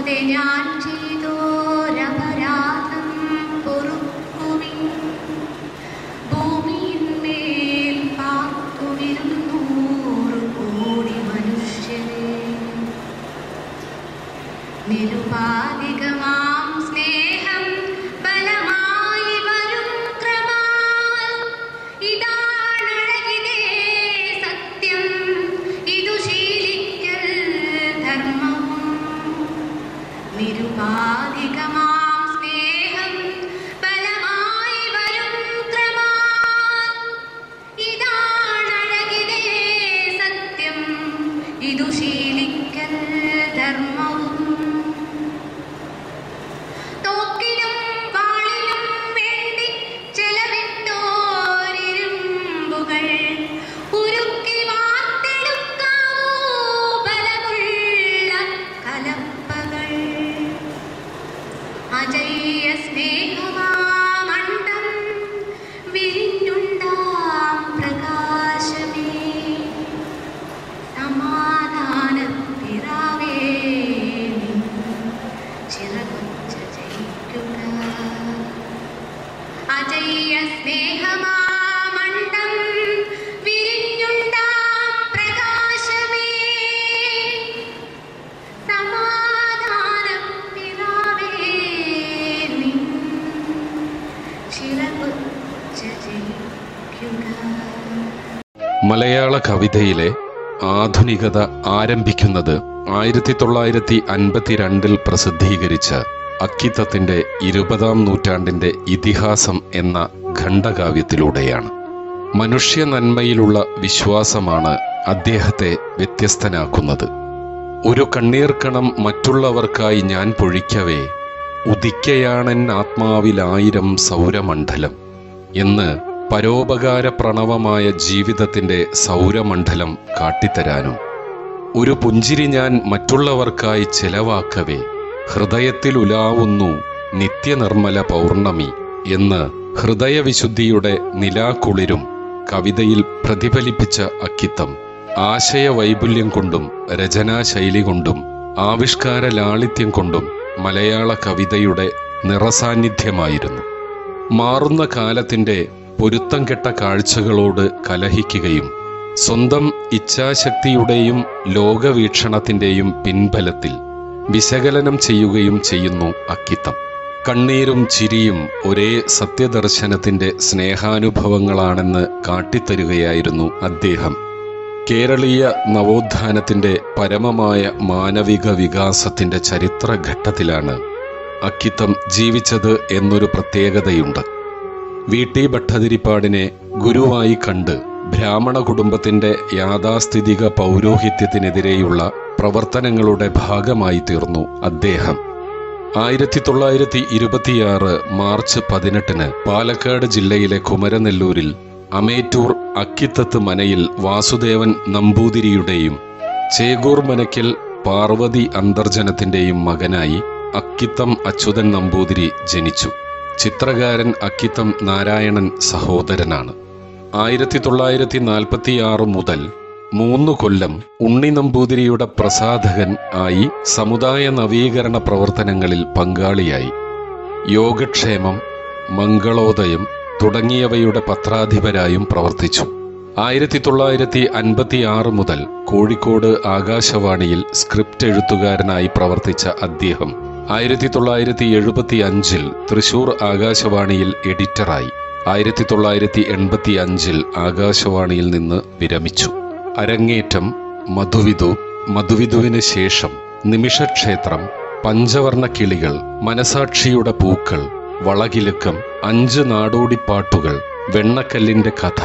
പണ്ടേ ഞാൻ ചെയ്തോരപരാധം പൊറുക്കുവിൻ ഭൂമിയിന്മേൽ പാർത്തുവിരുന്നൂറ് കോടി മനുഷ്യരെ നിരുപാധികമാം സ്നേഹം ബലമായി വരും ക്രമാൽ ഇതാണഴകിതേ സത്യം ഇതു ശീലിക്കൽ ധർമ്മവും നിരുപാധികമാം സ്നേഹം ബലമായി വരും ക്രമാൽ ഇതാണഴകിതേ സത്യം ഇതു ശീലിക്കൽ ധർമ്മവും തോക്കിനും വാളിനും വേണ്ടി ചെലവിട്ടോരിരുമ്പുകൾ ഉരുക്കി വാർത്തെടുക്കാവൂ ബലമുള്ള കലപ്പകൾ അജയ്യ സ്നേഹമാമണ്ഡം വിരിഞ്ഞുണ്ടാം പ്രകാശമേ സമാധാനത്തിറാവേ നിൻ ചിറകൊച്ച ജയിക്കുക അജയ്യ സ്നേഹമാമണ്ഡം വിരിഞ്ഞുണ്ടാം പ്രകാശമേ സമാധാനത്തിറാവേ നിൻ ചിറകൊച്ച ജയിക്കുക മലയാള കവിതയിലെ ആധുനികത ആരംഭിക്കുന്നത് ആയിരത്തി തൊള്ളായിരത്തി അൻപത്തിരണ്ടിൽ പ്രസിദ്ധീകരിച്ച അക്കിത്തത്തിന്റെ ഇരുപതാം നൂറ്റാണ്ടിന്റെ ഇതിഹാസം എന്ന ഖണ്ഡകാവ്യത്തിലൂടെയാണ് മനുഷ്യ നന്മയിലുള്ള വിശ്വാസമാണ് അദ്ദേഹത്തെ വ്യത്യസ്തനാക്കുന്നത് ഒരു കണ്ണീർക്കണം മറ്റുള്ളവർക്കായി ഞാൻ പൊഴിക്കവേ ഉദിക്കയാണെൻ ആത്മാവിലായിരം സൗരമണ്ഡലം എന്ന് പരോപകാര പ്രണവമായ ജീവിതത്തിന്റെ സൗരമണ്ഡലം കാട്ടിത്തരാനും ഒരു പുഞ്ചിരി ഞാൻ മറ്റുള്ളവർക്കായി ചെലവാക്കവേ ഹൃദയത്തിൽ ഉലാവുന്നു നിത്യനിർമ്മല പൗർണമി എന്ന് ഹൃദയവിശുദ്ധിയുടെ നിലാക്കുളിരും കവിതയിൽ പ്രതിഫലിപ്പിച്ച അക്കിത്തം ആശയവൈപുല്യം കൊണ്ടും രചനാശൈലി കൊണ്ടും ആവിഷ്കാര ലാളിത്യം കൊണ്ടും മലയാള കവിതയുടെ നിറസാന്നിധ്യമായിരുന്നു മാറുന്ന കാലത്തിന്റെ പൊരുത്തം കെട്ട കാഴ്ചകളോട് കലഹിക്കുകയും സ്വന്തം ഇച്ഛാശക്തിയുടെയും ലോകവീക്ഷണത്തിന്റെയും പിൻബലത്തിൽ വിശകലനം ചെയ്യുകയും ചെയ്യുന്നു അക്കിത്തം കണ്ണീരും ചിരിയും ഒരേ സത്യദർശനത്തിന്റെ സ്നേഹാനുഭവങ്ങളാണെന്ന് കാട്ടിത്തരുകയായിരുന്നു അദ്ദേഹം കേരളീയ നവോത്ഥാനത്തിന്റെ പരമമായ മാനവിക വികാസത്തിന്റെ ചരിത്രഘട്ടത്തിലാണ് അക്കിത്തം ജീവിച്ചത് എന്നൊരു പ്രത്യേകതയുണ്ട് വി ടി ഭട്ടതിരിപ്പാടിനെ ഗുരുവായി കണ്ട് ബ്രാഹ്മണ കുടുംബത്തിന്റെ യാഥാസ്ഥിതിക പൗരോഹിത്യത്തിനെതിരെയുള്ള പ്രവർത്തനങ്ങളുടെ ഭാഗമായി തീർന്നു അദ്ദേഹം ആയിരത്തി തൊള്ളായിരത്തി ഇരുപത്തിയാറ് മാർച്ച് പതിനെട്ടിന് പാലക്കാട് ജില്ലയിലെ കുമരനെല്ലൂരിൽ അമേറ്റൂർ അക്കിത്തത്ത് മനയിൽ വാസുദേവൻ നമ്പൂതിരിയുടെയും ചേകൂർ മനയ്ക്കൽ പാർവതി അന്തർജനത്തിന്റെയും മകനായി അക്കിത്തം അച്യുതൻ നമ്പൂതിരി ജനിച്ചു ചിത്രകാരൻ അക്കിത്തം നാരായണൻ സഹോദരനാണ് ആയിരത്തി തൊള്ളായിരത്തി നാൽപ്പത്തിയാറ് മുതൽ മൂന്ന് കൊല്ലം ഉണ്ണി നമ്പൂതിരിയുടെ പ്രസാധകൻ ആയി സമുദായ നവീകരണ പ്രവർത്തനങ്ങളിൽ പങ്കാളിയായി യോഗക്ഷേമം മംഗളോദയം തുടങ്ങിയവയുടെ പത്രാധിപരായും പ്രവർത്തിച്ചു ആയിരത്തി തൊള്ളായിരത്തി അൻപത്തി ആറ് മുതൽ കോഴിക്കോട് ആകാശവാണിയിൽ സ്ക്രിപ്റ്റ് എഴുത്തുകാരനായി പ്രവർത്തിച്ച അദ്ദേഹം ആയിരത്തി തൊള്ളായിരത്തി എഴുപത്തി അഞ്ചിൽ തൃശൂർ ആകാശവാണിയിൽ എഡിറ്ററായി ആയിരത്തി തൊള്ളായിരത്തി എൺപത്തി അഞ്ചിൽ ആകാശവാണിയിൽ നിന്ന് വിരമിച്ചു അരങ്ങേറ്റം മധുവിധു മധുവിധുവിന് ശേഷം നിമിഷക്ഷേത്രം പഞ്ചവർണ കിളികൾ മനസാക്ഷിയുടെ പൂക്കൾ വളകിലുക്കം അഞ്ച് നാടോടിപ്പാട്ടുകൾ വെണ്ണക്കല്ലിന്റെ കഥ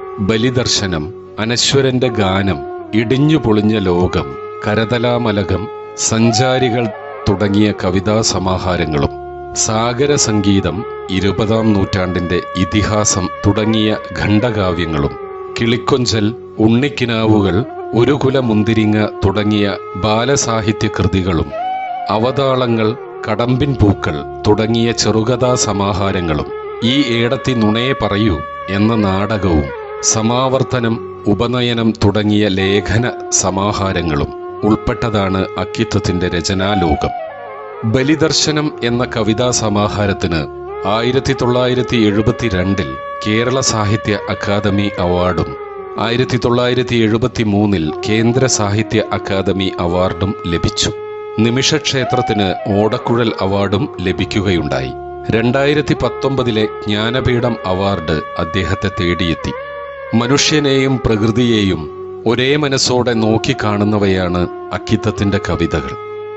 ബലിദർശനം അനശ്വരന്റെ ഗാനം ഇടിഞ്ഞു പൊളിഞ്ഞ ലോകം കരതലാമലകം സഞ്ചാരികൾ തുടങ്ങിയ കവിതാ സമാഹാരങ്ങളും സാഗര സംഗീതം ഇരുപതാം നൂറ്റാണ്ടിന്റെ ഇതിഹാസം തുടങ്ങിയ ഖണ്ഡകാവ്യങ്ങളും കിളിക്കൊഞ്ചൽ ഉണ്ണിക്കിനാവുകൾ ഒരു കുല മുന്തിരിങ്ങ തുടങ്ങിയ ബാലസാഹിത്യ കൃതികളും അവതാളങ്ങൾ കടമ്പിൻ പൂക്കൾ തുടങ്ങിയ ചെറുകഥാ സമാഹാരങ്ങളും ഈ ഏടത്തി നുണയെ പറയൂ എന്ന നാടകവും സമാവർത്തനം ഉപനയനം തുടങ്ങിയ ലേഖന സമാഹാരങ്ങളും ഉൾപ്പെട്ടതാണ് അക്കിത്തത്തിന്റെ രചനാലോകം ബലിദർശനം എന്ന കവിതാ സമാഹാരത്തിന് ആയിരത്തി തൊള്ളായിരത്തി എഴുപത്തിരണ്ടിൽ കേരള സാഹിത്യ അക്കാദമി അവാർഡും ആയിരത്തി തൊള്ളായിരത്തി എഴുപത്തി മൂന്നിൽ കേന്ദ്ര സാഹിത്യ അക്കാദമി അവാർഡും ലഭിച്ചു നിമിഷക്ഷേത്രത്തിന് ഓടക്കുഴൽ അവാർഡും ലഭിക്കുകയുണ്ടായി രണ്ടായിരത്തി പത്തൊമ്പതിലെ ജ്ഞാനപീഠം അവാർഡ് അദ്ദേഹത്തെ തേടിയെത്തി മനുഷ്യനെയും പ്രകൃതിയെയും ഒരേ മനസ്സോടെ നോക്കിക്കാണുന്നവയാണ് അക്കിത്തത്തിന്റെ കവിതകൾ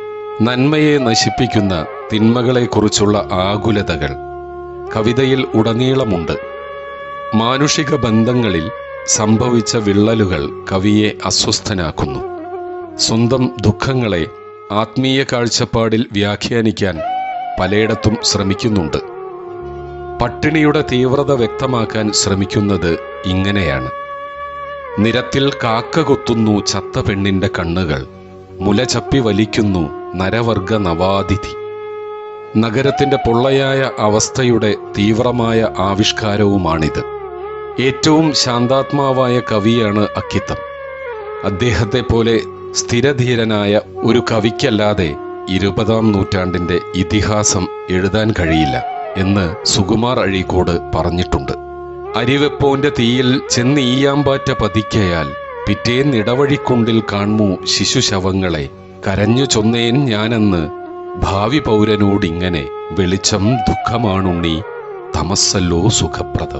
നന്മയെ നശിപ്പിക്കുന്ന തിന്മകളെക്കുറിച്ചുള്ള ആകുലതകൾ കവിതയിൽ ഉടനീളമുണ്ട് മാനുഷിക ബന്ധങ്ങളിൽ സംഭവിച്ച വിള്ളലുകൾ കവിയെ അസ്വസ്ഥനാക്കുന്നു സ്വന്തം ദുഃഖങ്ങളെ ആത്മീയ കാഴ്ചപ്പാടിൽ വ്യാഖ്യാനിക്കാൻ പലയിടത്തും ശ്രമിക്കുന്നുണ്ട് പട്ടിണിയുടെ തീവ്രത വ്യക്തമാക്കാൻ ശ്രമിക്കുന്നത് ഇങ്ങനെയാണ് നിരത്തിൽ കാക്ക കൊത്തുന്നു ചത്ത പെണ്ണിന്റെ കണ്ണുകൾ മുല ചപ്പി വലിക്കുന്നു നരവർഗ നവാതിഥി നഗരത്തിന്റെ പൊള്ളയായ അവസ്ഥയുടെ തീവ്രമായ ആവിഷ്കാരവുമാണിത് ഏറ്റവും ശാന്താത്മാവായ കവിയാണ് അക്കിത്തം അദ്ദേഹത്തെ പോലെ സ്ഥിരധീരനായ ഒരു കവിക്കല്ലാതെ ഇരുപതാം നൂറ്റാണ്ടിന്റെ ഇതിഹാസം എഴുതാൻ കഴിയില്ല എന്ന് സുകുമാർ അഴീക്കോട് പറഞ്ഞിട്ടുണ്ട് അരിവെപ്പോന്റെ തീയിൽ ചെന്നീയാമ്പാറ്റ പതിക്കയാൽ പിറ്റേന്നിടവഴിക്കുണ്ടിൽ കാൺമു ശിശുശവങ്ങളെ കരഞ്ഞു ചൊന്നേൻ ഞാനെന്ന് ഭാവി പൗരനോടിങ്ങനെ വെളിച്ചം ദുഃഖമാണുണ്ണി തമസ്സല്ലോ സുഖപ്രദം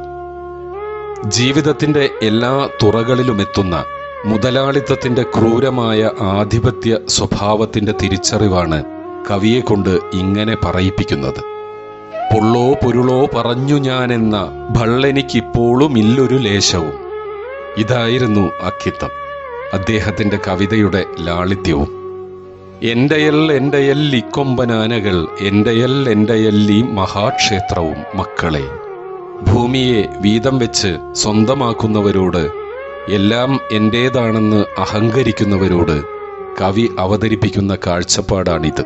ജീവിതത്തിന്റെ എല്ലാ തുറകളിലുമെത്തുന്ന മുതലാളിത്തത്തിന്റെ ക്രൂരമായ ആധിപത്യ സ്വഭാവത്തിന്റെ തിരിച്ചറിവാണ് കവിയെ കൊണ്ട് ഇങ്ങനെ പറയിപ്പിക്കുന്നത് പൊള്ളോ പൊരുളോ പറഞ്ഞു ഞാനെന്ന ഭള്ളെനിക്കിപ്പോഴും ഇല്ലൊരു ലേശവും ഇതായിരുന്നു അക്കിത്തം അദ്ദേഹത്തിന്റെ കവിതയുടെ ലാളിത്യവും എന്റെയൽ എന്റെയൽ ഇക്കൊമ്പനാനകൾ എന്റെയൽ എന്റെയൽ ഈ മഹാക്ഷേത്രവും മക്കളെ ഭൂമിയെ വീതം വെച്ച് സ്വന്തമാക്കുന്നവരോട് എല്ലാം എന്റേതാണെന്ന് അഹങ്കരിക്കുന്നവരോട് കവി അവതരിപ്പിക്കുന്ന കാഴ്ചപ്പാടാണിത്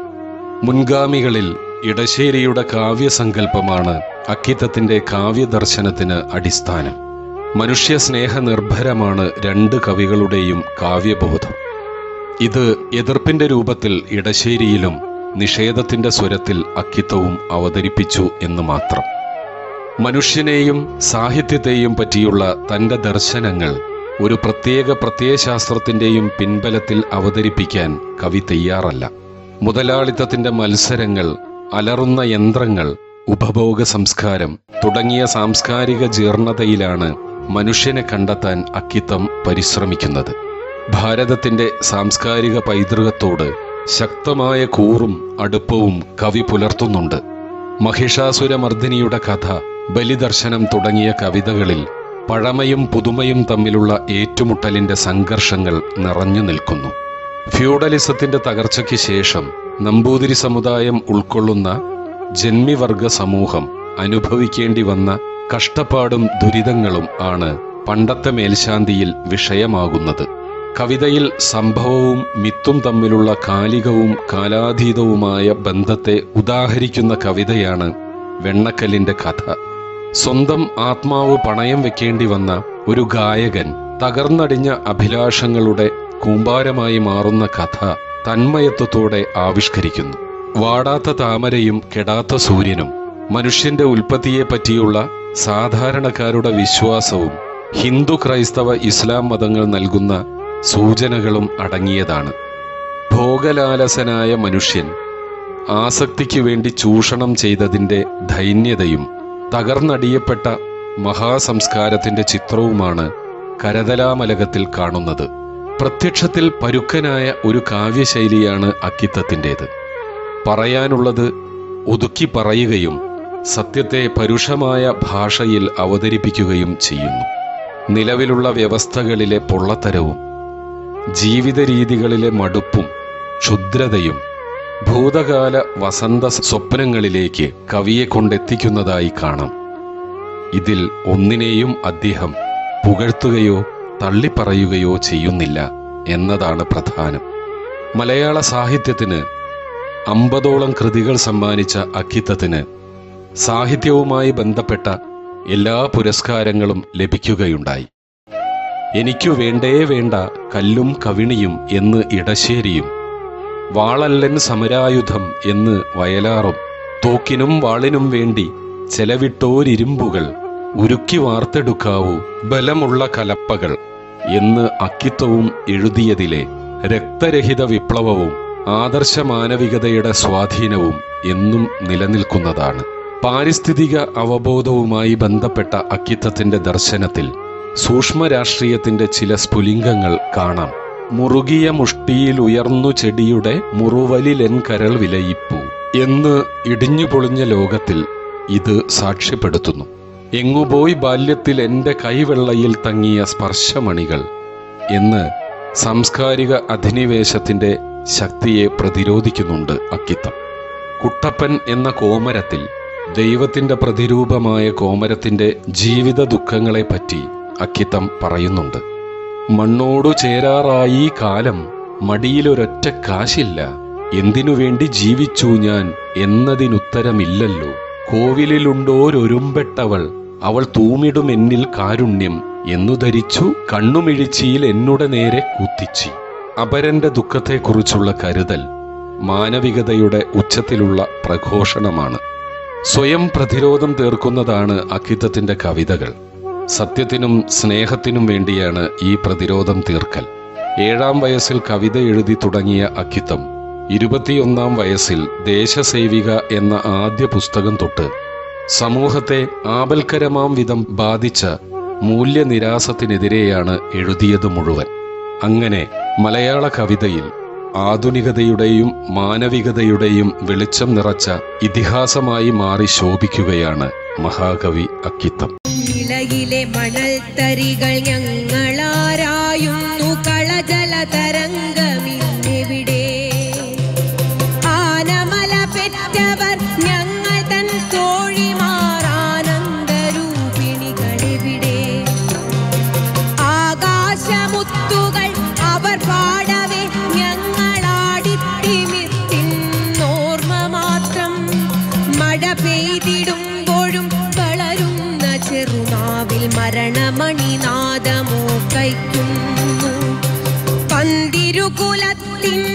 മുൻഗാമികളിൽ ഇടശ്ശേരിയുടെ കാവ്യസങ്കല്പമാണ് അക്കിത്തത്തിന്റെ കാവ്യദർശനത്തിന് അടിസ്ഥാനം മനുഷ്യ സ്നേഹനിർഭരമാണ് രണ്ട് കവികളുടെയും കാവ്യബോധം ഇത് എതിർപ്പിന്റെ രൂപത്തിൽ ഇടശ്ശേരിയിലും നിഷേധത്തിന്റെ സ്വരത്തിൽ അക്കിത്തവും അവതരിപ്പിച്ചു എന്ന് മാത്രം മനുഷ്യനെയും സാഹിത്യത്തെയും പറ്റിയുള്ള തന്റെ ദർശനങ്ങൾ ഒരു പ്രത്യേക പ്രത്യയശാസ്ത്രത്തിന്റെയും പിൻബലത്തിൽ അവതരിപ്പിക്കാൻ കവി തയ്യാറല്ല മുതലാളിത്തത്തിന്റെ മത്സരങ്ങൾ അലറുന്ന യന്ത്രങ്ങൾ ഉപഭോഗ സംസ്കാരം തുടങ്ങിയ സാംസ്കാരിക ജീർണതയിലാണ് മനുഷ്യനെ കണ്ടെത്താൻ അക്കിത്തം പരിശ്രമിക്കുന്നത് ഭാരതത്തിന്റെ സാംസ്കാരിക പൈതൃകത്തോട് ശക്തമായ കൂറും അടുപ്പവും കവി പുലർത്തുന്നുണ്ട് മഹിഷാസുരമർദ്ദിനിയുടെ കഥ ബലിദർശനം തുടങ്ങിയ കവിതകളിൽ പഴമയും പുതുമയും തമ്മിലുള്ള ഏറ്റുമുട്ടലിന്റെ സംഘർഷങ്ങൾ നിറഞ്ഞു നിൽക്കുന്നു ഫ്യൂഡലിസത്തിന്റെ തകർച്ചയ്ക്ക് ശേഷം നമ്പൂതിരി സമുദായം ഉൾക്കൊള്ളുന്ന ജന്മിവർഗ സമൂഹം അനുഭവിക്കേണ്ടി വന്ന കഷ്ടപ്പാടും ദുരിതങ്ങളും ആണ് പണ്ടത്തെ മേൽശാന്തിയിൽ വിഷയമാകുന്നത് കവിതയിൽ സംഭവവും മിത്തും തമ്മിലുള്ള കാലികവും കാലാതീതവുമായ ബന്ധത്തെ ഉദാഹരിക്കുന്ന കവിതയാണ് വെണ്ണക്കല്ലിന്റെ കഥ സ്വന്തം ആത്മാവ് പണയം വെക്കേണ്ടി വന്ന ഒരു ഗായകൻ തകർന്നടിഞ്ഞ അഭിലാഷങ്ങളുടെ കൂമ്പാരമായി മാറുന്ന കഥ തന്മയത്വത്തോടെ ആവിഷ്കരിക്കുന്നു വാടാത്ത താമരയും കെടാത്ത സൂര്യനും മനുഷ്യന്റെ ഉൽപ്പത്തിയെ പറ്റിയുള്ള സാധാരണക്കാരുടെ വിശ്വാസവും ഹിന്ദു ക്രൈസ്തവ ഇസ്ലാം മതങ്ങൾ നൽകുന്ന സൂചനകളും അടങ്ങിയതാണ് ഭോഗലാലസനായ മനുഷ്യൻ ആസക്തിക്ക് വേണ്ടി ചൂഷണം ചെയ്തതിൻ്റെ ദൈന്യതയും തകർന്നടിയപ്പെട്ട മഹാസംസ്കാരത്തിന്റെ ചിത്രവുമാണ് കരതലാമലകത്തിൽ കാണുന്നത് പ്രത്യക്ഷത്തിൽ പരുക്കനായ ഒരു കാവ്യശൈലിയാണ് അക്കിത്തത്തിൻ്റെത് പറയാനുള്ളത് ഒതുക്കി പറയുകയും സത്യത്തെ പരുഷമായ ഭാഷയിൽ അവതരിപ്പിക്കുകയും ചെയ്യുന്നു നിലവിലുള്ള വ്യവസ്ഥകളിലെ പൊള്ളത്തരവും ജീവിത രീതികളിലെ മടുപ്പും ക്ഷുദ്രതയും ഭൂതകാല വസന്ത സ്വപ്നങ്ങളിലേക്ക് കവിയെ കൊണ്ടെത്തിക്കുന്നതായി കാണാം ഇതിൽ ഒന്നിനെയും അദ്ദേഹം പുകഴ്ത്തുകയോ തള്ളിപ്പറയുകയോ ചെയ്യുന്നില്ല എന്നതാണ് പ്രധാനം മലയാള സാഹിത്യത്തിന് അമ്പതോളം കൃതികൾ സമ്മാനിച്ച അക്കിത്തത്തിന് സാഹിത്യവുമായി ബന്ധപ്പെട്ട എല്ലാ പുരസ്കാരങ്ങളും ലഭിക്കുകയുണ്ടായി എനിക്കു വേണ്ടേ വേണ്ട കല്ലും കവിണിയും എന്ന് ഇടശ്ശേരിയും വാളല്ലൻ സമരായുധം എന്ന് വയലാറും തോക്കിനും വാളിനും വേണ്ടി ചെലവിട്ടോരിരുമ്പുകൾ ഉരുക്കി വാർത്തെടുക്കാവൂ ബലമുള്ള കലപ്പകൾ എന്ന് അക്കിത്തവും എഴുതിയതിലെ രക്തരഹിത വിപ്ലവവും ആദർശ മാനവികതയുടെ സ്വാധീനവും എന്നും നിലനിൽക്കുന്നതാണ് പാരിസ്ഥിതിക അവബോധവുമായി ബന്ധപ്പെട്ട അക്കിത്തത്തിന്റെ ദർശനത്തിൽ സൂക്ഷ്മ രാഷ്ട്രീയത്തിന്റെ ചില സ്ഫുലിംഗങ്ങൾ കാണാം മുറുകിയ മുഷ്ടിയിൽ ഉയർന്നു ചെടിയുടെ മുറുവലിലെൻ കരൾ വിലയിപ്പു എന്ന് ഇടിഞ്ഞു പൊളിഞ്ഞ ലോകത്തിൽ ഇത് സാക്ഷ്യപ്പെടുത്തുന്നു എങ്ങുപോയി ബാല്യത്തിൽ എൻ്റെ കൈവെള്ളയിൽ തങ്ങിയ സ്പർശമണികൾ എന്ന് സാംസ്കാരിക അധിനിവേശത്തിന്റെ ശക്തിയെ പ്രതിരോധിക്കുന്നുണ്ട് അക്കിത്തം കുട്ടപ്പൻ എന്ന കോമരത്തിൽ ദൈവത്തിന്റെ പ്രതിരൂപമായ കോമരത്തിന്റെ ജീവിത ദുഃഖങ്ങളെപ്പറ്റി അക്കിത്തം പറയുന്നുണ്ട് മണ്ണോടു ചേരാറായി കാലം മടിയിലൊരൊറ്റ കാശില്ല എന്തിനു വേണ്ടി ജീവിച്ചു ഞാൻ എന്നതിനുത്തരമില്ലല്ലോ കോവിലിലുണ്ടോരൊരുമ്പെട്ടവൾ അവൾ തൂമിടും എന്നിൽ കാരുണ്യം എന്നു ധരിച്ചു കണ്ണുമിഴിച്ചിയിൽ എന്നുടെ നേരെ കുത്തിച്ചി അപരന്റെ ദുഃഖത്തെക്കുറിച്ചുള്ള കരുതൽ മാനവികതയുടെ ഉച്ചത്തിലുള്ള പ്രഘോഷണമാണ് സ്വയം പ്രതിരോധം തീർക്കുന്നതാണ് അക്കിത്തത്തിന്റെ കവിതകൾ സത്യത്തിനും സ്നേഹത്തിനും വേണ്ടിയാണ് ഈ പ്രതിരോധം തീർക്കൽ ഏഴാം വയസ്സിൽ കവിത എഴുതി തുടങ്ങിയ അക്കിത്തം ഇരുപത്തിയൊന്നാം വയസ്സിൽ ദേശസേവിക എന്ന ആദ്യ പുസ്തകം തൊട്ട് സമൂഹത്തെ ആപൽക്കരമാം വിധം ബാധിച്ച മൂല്യനിരാസത്തിനെതിരെയാണ് എഴുതിയത് മുഴുവൻ അങ്ങനെ മലയാള കവിതയിൽ ആധുനികതയുടെയും മാനവികതയുടെയും വെളിച്ചം നിറച്ച ഇതിഹാസമായി മാറി ശോഭിക്കുകയാണ് മഹാകവി അക്കിത്തം നിലയിലെ മണൽ തരികൾ ഞങ്ങളാരായുന്നു കളജല തരംഗമിന്നെവിടെ ആനമല പെറ്റവർ ഞങ്ങൾ തൻ തോഴിമാറാനന്ദരൂപിണികളെവിടെ ആകാശമുത്തുകൾ അവർ പാടവേ ഞങ്ങളാടിത്തിമിത്തിന്നോർമ്മ മാത്രം മഴ പെയ്തിടുമ്പോഴും വളരുന്ന ചെറുനാവിൽ മരണമണിനാദമോ കൈക്കുന്നു പന്തിരുകുലത്തിൻ